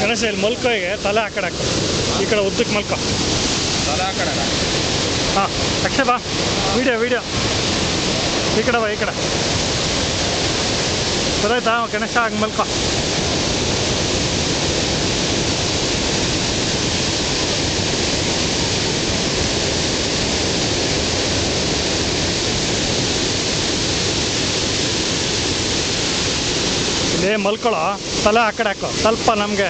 ಗಣೇಶ ಇಲ್ಲಿ ಮಲ್ಕೋ ಹೀಗೆ ತಲೆ ಆ ಕಡೆ ಹಾಕು ಈ ಕಡೆ ಉದ್ದಕ್ಕೆ ಮಲ್ಕೋ ತಲೆ ಆ ಕಡೆ ಹಾಂ ಅಕ್ಷಯ್ ಬಾ ವಿಡಿಯೋ ವಿಡಿಯೋ ಈ ಕಡೆ ಬಾ ಈ ಕಡೆ ಗೊತ್ತಾಯ್ತಾ ಗಣೇಶ ಹಂಗೆ ಮಲ್ಕೋ ಇಲ್ಲೇ ಮಲ್ಕೊಳ್ಳೋ ತಲೆ ಆ ಕಡೆ ಹಾಕೋ ಸ್ವಲ್ಪ ನಮಗೆ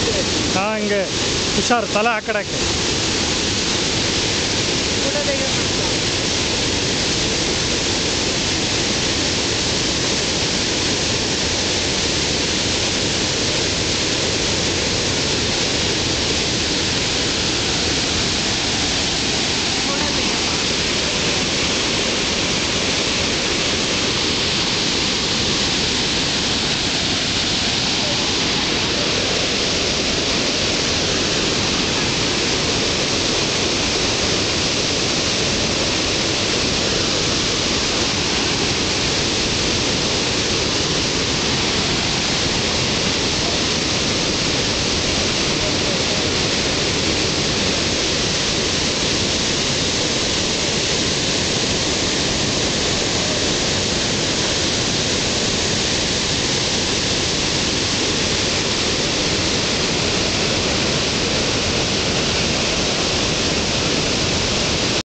ಹಾಂ ಹಂಗೆ ಹುಷಾರು ತಲೆ ಆ ಕಡೆ ಹಾಕಿ ಫೋಟೋ ತೆಗೆದು